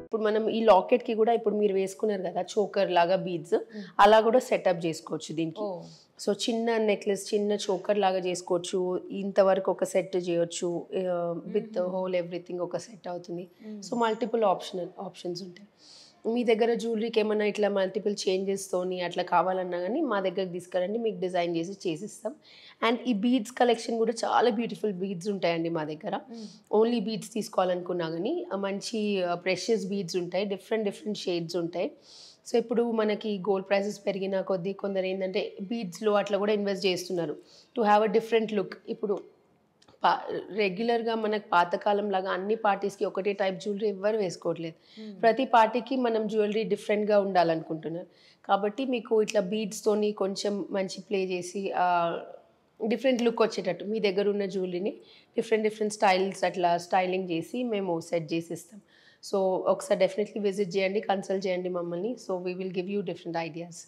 ఇప్పుడు మనం ఈ లాకెట్ కి కూడా ఇప్పుడు మీరు వేసుకున్నారు కదా చోకర్ లాగా బీడ్స్ అలా కూడా సెటప్ చేసుకోవచ్చు దీనికి ఓ సో చిన్న నెక్లెస్ చిన్న చోకర్ లాగా చేసుకోవచ్చు ఇంతవరకు ఒక సెట్ చేయొచ్చు విత్ హోల్ ఎవ్రీథింగ్ ఒక సెట్ అవుతుంది సో మల్టిపుల్ ఆప్షన్ ఆప్షన్స్ ఉంటాయి మీ దగ్గర జ్యువెలరీకి ఏమైనా ఇట్లా మల్టిపుల్ చేంజెస్తోని అట్లా కావాలన్నా కానీ మా దగ్గరకు తీసుకురండి మీకు డిజైన్ చేసి చేసిస్తాం అండ్ ఈ బీడ్స్ కలెక్షన్ కూడా చాలా బ్యూటిఫుల్ బీడ్స్ ఉంటాయండి మా దగ్గర ఓన్లీ బీడ్స్ తీసుకోవాలనుకున్నా కానీ మంచి ప్రెషియస్ బీడ్స్ ఉంటాయి డిఫరెంట్ డిఫరెంట్ షేడ్స్ ఉంటాయి సో ఇప్పుడు మనకి గోల్డ్ ప్రైసెస్ పెరిగిన కొద్దీ కొందరు ఏంటంటే బీడ్స్లో అట్లా కూడా ఇన్వెస్ట్ చేస్తున్నారు to have a different look ఇప్పుడు పా రెగ్యులర్గా మనకు పాతకాలం లాగా అన్ని పార్టీస్కి ఒకటే టైప్ జ్యువెలరీ ఎవ్వరు వేసుకోవట్లేదు ప్రతి పార్టీకి మనం జ్యువెలరీ డిఫరెంట్గా ఉండాలనుకుంటున్నారు కాబట్టి మీకు ఇట్లా బీడ్స్తోని కొంచెం మంచి ప్లే చేసి డిఫరెంట్ లుక్ వచ్చేటట్టు మీ దగ్గర ఉన్న జ్యువెలరీని డిఫరెంట్ డిఫరెంట్ స్టైల్స్ అట్లా స్టైలింగ్ చేసి మేము సెట్ చేసి ఇస్తాం సో ఒకసారి డెఫినెట్లీ విజిట్ చేయండి కన్సల్ట్ చేయండి మమ్మల్ని so we will give you different ideas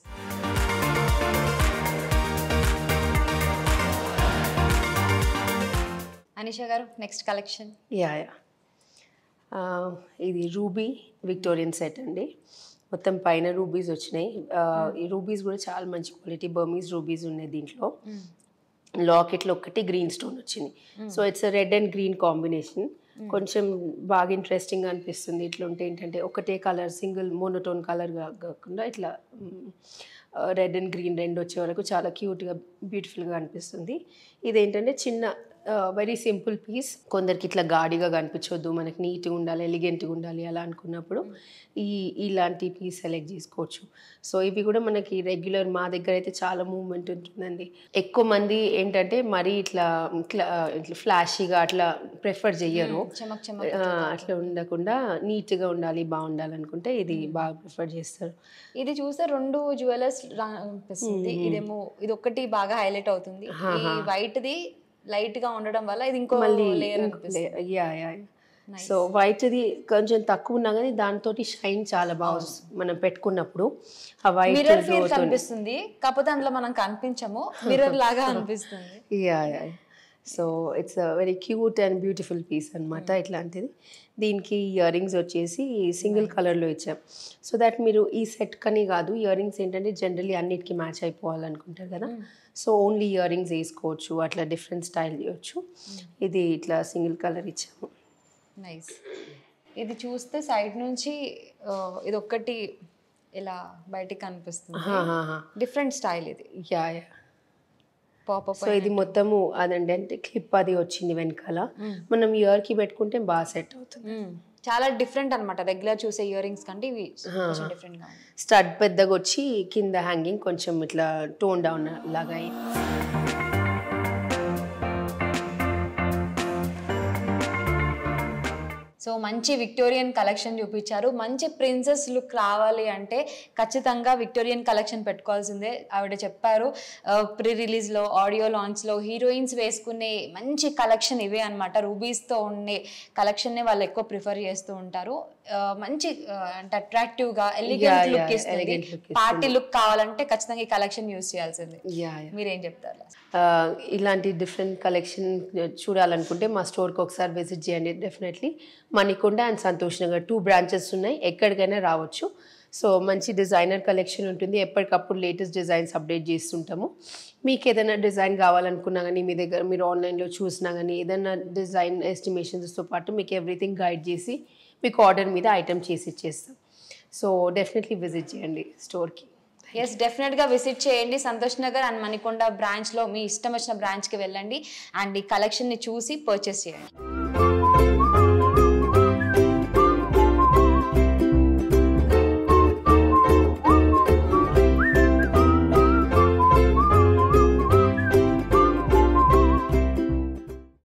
Anisha గారు నెక్స్ట్ కలెక్షన్ యా యా ఇది రూబీ విక్టోరియన్ సెట్ అండి మొత్తం పైన రూబీస్ వచ్చినాయి ఆ, ఈ రూబీస్ కూడా చాలా మంచి క్వాలిటీ బర్మీస్ రూబీస్ ఉన్నాయి దీంట్లో లాకెట్లో ఒక్కటి గ్రీన్ స్టోన్ వచ్చింది so it's red and green combination కొంచెం బాగా ఇంట్రెస్టింగ్ అనిపిస్తుంది ఇట్లా ఉంటే ఏంటంటే ఒకటే కలర్ సింగిల్ మోనోటోన్ కలర్ కాకుండా ఇట్లా రెడ్ అండ్ గ్రీన్ రెండు వచ్చే వరకు చాలా క్యూట్గా బ్యూటిఫుల్గా అనిపిస్తుంది ఇదేంటంటే చిన్న వెరీ సింపుల్ పీస్ కొందరికి ఇట్లా గాడిగా కనిపించొద్దు మనకి నీట్గా ఉండాలి ఎలిగెంట్గా ఉండాలి అలా అనుకున్నప్పుడు ఈ ఇలాంటి పీస్ సెలెక్ట్ చేసుకోవచ్చు సో ఇవి కూడా మనకి రెగ్యులర్ మా దగ్గర అయితే చాలా మూవ్మెంట్ ఉంటుందండి ఎక్కువ మంది ఏంటంటే మరీ ఇట్లా ఇట్లా ఇట్లా ఫ్లాషీగా అట్లా ప్రిఫర్ చెయ్యరు చమక్ చమక్ ఆ, అట్లా ఉండకుండా నీట్గా ఉండాలి బాగుండాలి అనుకుంటే ఇది బాగా ప్రిఫర్ చేస్తారు ఇది చూస్తే రెండు జ్యువెలర్స్ అనిపిస్తుంది ఇదేమో ఇది ఒక్కటి బాగా హైలైట్ అవుతుంది ఈ వైట్ ది లైట్ గా ఉండడం వల్ల ఇది ఇంకో లేయర్ అనిపిస్తుంది యా యా సో వైట్ది కొంచెం తక్కువ ఉన్నా కానీ దాంతో షైన్ చాలా బాగా వస్తుంది మనం పెట్టుకున్నప్పుడు ఆ వైట్ మిర్రర్ ఫీల్ కనిపిస్తుంది కాకపోతే అందులో మనం కనిపించము మిర్రర్ లాగా అనిపిస్తుంది yeah yeah so it's very cute and beautiful piece అనమాట ఇట్లాంటిది దీనికి ఇయర్ రింగ్స్ వచ్చేసి సింగిల్ కలర్లో ఇచ్చాం సో దట్ మీరు ఈ సెట్ కని కాదు ఇయర్ రింగ్స్ ఏంటంటే జనరల్లీ అన్నిటికీ మ్యాచ్ అయిపోవాలనుకుంటారు కదా సో ఓన్లీ ఇయర్ రింగ్స్ వేసుకోవచ్చు అట్లా డిఫరెంట్ స్టైల్ చేయొచ్చు ఇది ఇట్లా సింగిల్ కలర్ ఇచ్చాము నైస్ ఇది చూస్తే సైడ్ నుంచి ఆ, ఇది ఒక్కటి ఇలా బయటికి కనిపిస్తుంది డిఫరెంట్ స్టైల్ ఇది యా యా పాపప్ సో ఇది మొత్తము అదండి అంటే క్లిప్ అది వచ్చింది వెనకాల మనం ఇయర్కి పెట్టుకుంటే బాగా సెట్ అవుతుంది చాలా డిఫరెంట్ అన్నమాట రెగ్యులర్ చూసే ఇయర్ రింగ్స్ కంటే ఇవి కొంచెం డిఫరెంట్ గా ఉంది స్టడ్ పెద్దగా వచ్చి కింద హ్యాంగింగ్ కొంచెం ఇట్లా టోన్ డౌన్ లాగా అయ్యి సో మంచి విక్టోరియన్ కలెక్షన్ చూపించారు మంచి ప్రిన్సెస్ లుక్ రావాలి అంటే ఖచ్చితంగా విక్టోరియన్ కలెక్షన్ పెట్టుకోవాల్సిందే ఆవిడ చెప్పారు ప్రీ రిలీజ్లో ఆడియో లాంచ్లో హీరోయిన్స్ వేసుకునే మంచి కలెక్షన్ ఇవే అనమాట రూబీస్తో ఉండే కలెక్షన్నే వాళ్ళు ఎక్కువ ప్రిఫర్ చేస్తూ ఉంటారు ఆ, మంచి ఆ, అంటే అట్రాక్టివ్గా ఎలిగెంట్ yeah, లుక్ ఇస్తుంది elegant look ఇస్తుంది. పార్టీ లుక్ కావాలంటే ఖచ్చితంగా ఈ కలెక్షన్ యూస్ చేయాల్సిందే యా యా మీరేం చెప్తారు ఆ, ఇలాంటి డిఫరెంట్ కలెక్షన్ చూడాలనుకుంటే మా స్టోర్కి ఒకసారి విజిట్ చేయండి definitely Manikonda and Santosh Nagar two branches ఉన్నాయి ఎక్కడికైనా రావచ్చు సో మంచి డిజైనర్ కలెక్షన్ ఉంటుంది ఎప్పటికప్పుడు లేటెస్ట్ డిజైన్స్ అప్డేట్ చేస్తుంటాము మీకు ఏదైనా డిజైన్ కావాలనుకున్నా కానీ మీ దగ్గర మీరు ఆన్లైన్లో చూసినా కానీ ఏదైనా డిజైన్ ఎస్టిమేషన్స్తో పాటు మీకు ఎవ్రీథింగ్ గైడ్ చేసి మీకు ఆర్డర్ మీద ఐటమ్ చేసి ఇచ్చేస్తాం సో డెఫినెట్లీ విజిట్ చేయండి స్టోర్కి ఎస్ డెఫినెట్గా విజిట్ చేయండి సంతోష్ నగర్ అండ్ మణికొండ బ్రాంచ్లో మీ ఇష్టం వచ్చిన బ్రాంచ్కి వెళ్ళండి అండ్ ఈ కలెక్షన్ని చూసి పర్చేస్ చేయండి